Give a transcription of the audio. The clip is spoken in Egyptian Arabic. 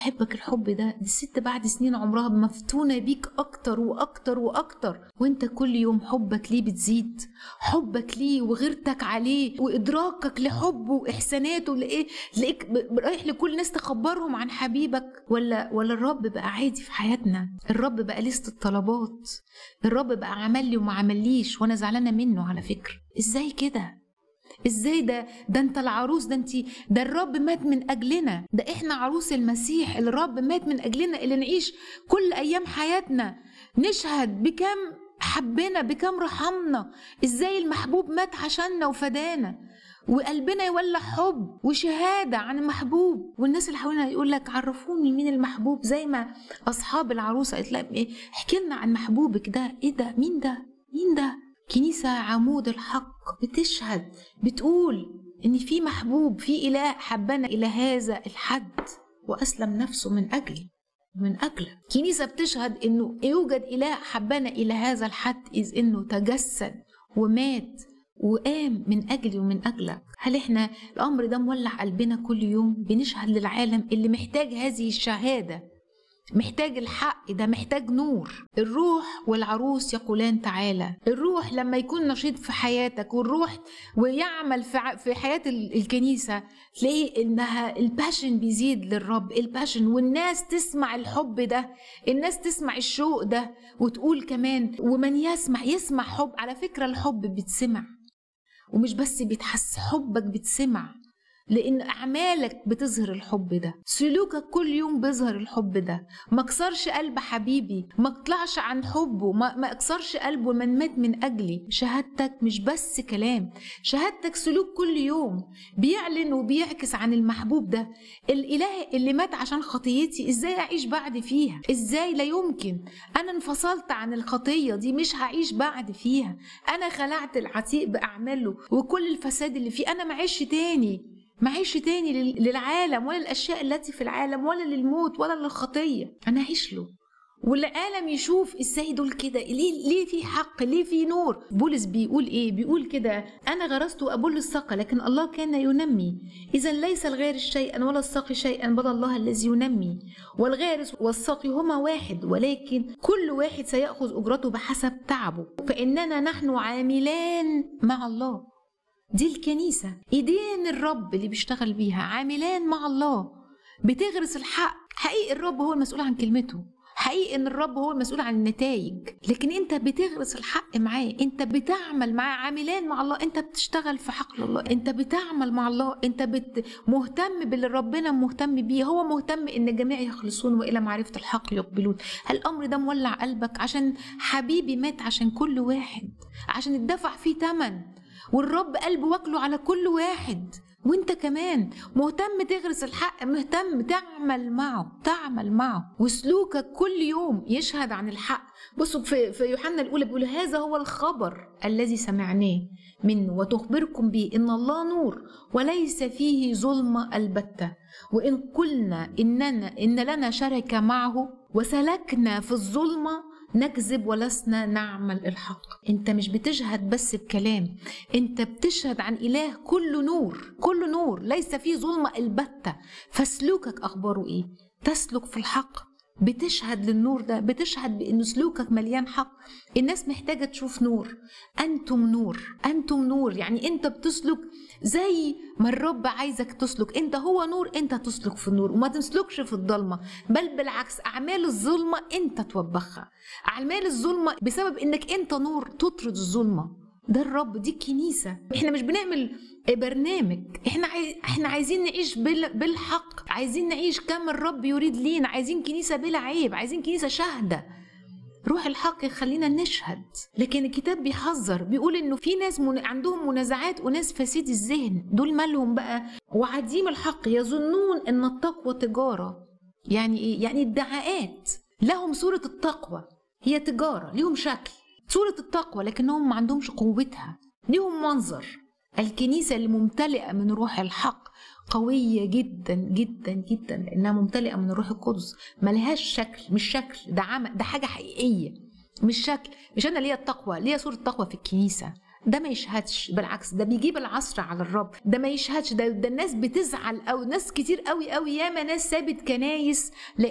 حبك الحب ده الست بعد سنين عمرها مفتونة بيك أكتر وأكتر وأكتر وأنت كل يوم حبك ليه بتزيد حبك ليه وغيرتك عليه وإدراكك لحبه وإحساناته لإيه تلاقيك رايح لكل الناس تخبرهم عن حبيبك ولا ولا الرب بقى عادي في حياتنا الرب بقى لست الطلبات الرب بقى عمل لي وما عمليش وأنا زعلانة منه على فكرة إزاي كده ازاي ده ده انت العروس ده انت ده الرب مات من اجلنا ده احنا عروس المسيح اللي الرب مات من اجلنا اللي نعيش كل ايام حياتنا نشهد بكم حبنا بكم رحمنا ازاي المحبوب مات عشاننا وفدانا وقلبنا يولع حب وشهاده عن المحبوب والناس اللي حوالينا يقول لك عرفوني مين المحبوب زي ما اصحاب العروسه قالت لها ايه احكي لنا عن محبوبك ده ايه ده مين ده مين ده كنيسة عمود الحق بتشهد بتقول إن في محبوب في إله حبنا إلى هذا الحد وأسلم نفسه من أجلي من أجلك كنيسة بتشهد إنه يوجد إله حبنا إلى هذا الحد إذ إنه تجسد ومات وقام من أجلي ومن أجلك هل إحنا الأمر ده مولع قلبنا كل يوم بنشهد للعالم اللي محتاج هذه الشهادة محتاج الحق ده محتاج نور الروح والعروس يقولان تعالى الروح لما يكون نشيط في حياتك والروح ويعمل في حياة الكنيسة تلاقي انها الباشن بيزيد للرب الباشن والناس تسمع الحب ده الناس تسمع الشوق ده وتقول كمان ومن يسمع يسمع حب على فكرة الحب بيتسمع ومش بس بيتحس حبك بيتسمع لان اعمالك بتظهر الحب ده سلوكك كل يوم بيظهر الحب ده ما كسرش قلب حبيبي ما اطلعش عن حبه ما, ما اكسرش قلبه من مات من اجلي شهادتك مش بس كلام شهادتك سلوك كل يوم بيعلن وبيعكس عن المحبوب ده الاله اللي مات عشان خطيتي ازاي اعيش بعد فيها ازاي لا يمكن انا انفصلت عن الخطيه دي مش هعيش بعد فيها انا خلعت العتيق باعماله وكل الفساد اللي فيه انا معيش تاني معيش تاني للعالم ولا الاشياء التي في العالم ولا للموت ولا للخطيه انا اعيش له والعالم يشوف ازاي دول كده ليه ليه في حق ليه في نور بولس بيقول ايه بيقول كده انا غرست وابل الساقه لكن الله كان ينمي اذا ليس الغارس شيئا ولا الساقي شيئا بل الله الذي ينمي والغارس والساقي هما واحد ولكن كل واحد سياخذ اجرته بحسب تعبه فاننا نحن عاملان مع الله دي الكنيسة ايدين الرب اللي بيشتغل بيها عاملان مع الله بتغرس الحق حقيقي الرب هو المسؤول عن كلمته حقيقي ان الرب هو المسؤول عن النتائج لكن انت بتغرس الحق معاه انت بتعمل معاه عاملان مع الله انت بتشتغل في حقل الله انت بتعمل مع الله انت بت... مهتم باللي ربنا مهتم بيه هو مهتم ان الجميع يخلصون والى معرفه الحق يقبلون هل الامر ده مولع قلبك عشان حبيبي مات عشان كل واحد عشان اتدفع فيه ثمن والرب قلبه واكله على كل واحد وانت كمان مهتم تغرس الحق مهتم تعمل معه تعمل معه وسلوكك كل يوم يشهد عن الحق بصوا في, في يوحنا الاولى بيقول هذا هو الخبر الذي سمعناه منه وتخبركم به ان الله نور وليس فيه ظلمه البته وان قلنا اننا ان لنا شركه معه وسلكنا في الظلمه نكذب ولسنا نعمل الحق انت مش بتشهد بس بكلام انت بتشهد عن اله كله نور كله نور ليس فيه ظلمة البتة فسلوكك اخباره ايه تسلك في الحق بتشهد للنور ده بتشهد بان سلوكك مليان حق الناس محتاجه تشوف نور انتم نور انتم نور يعني انت بتسلك زي ما الرب عايزك تسلك انت هو نور انت تسلك في النور وما تسلكش في الضلمه بل بالعكس اعمال الظلمه انت توبخها اعمال الظلمه بسبب انك انت نور تطرد الظلمه ده الرب دي الكنيسه احنا مش بنعمل برنامج احنا عاي... احنا عايزين نعيش بال... بالحق عايزين نعيش كما الرب يريد لينا عايزين كنيسه بلا عيب عايزين كنيسه شاهده روح الحق يخلينا نشهد لكن الكتاب بيحذر بيقول انه في ناس من... عندهم منازعات وناس فسيد الذهن دول مالهم بقى وعديم الحق يظنون ان التقوى تجاره يعني ايه يعني ادعاءات لهم صوره التقوى هي تجاره ليهم شكل صوره التقوى لكنهم ما عندهمش قوتها ليهم منظر الكنيسة الممتلئة من روح الحق قوية جدا جدا جدا لأنها ممتلئة من الروح القدس ملهاش شكل مش شكل ده عمل ده حاجة حقيقية مش شكل مش أنا ليا التقوى ليا صورة التقوى في الكنيسة ده ما يشهدش بالعكس ده بيجيب العصر على الرب ده ما يشهدش ده, ده الناس بتزعل او ناس كتير قوي قوي ياما ناس سابت كنايس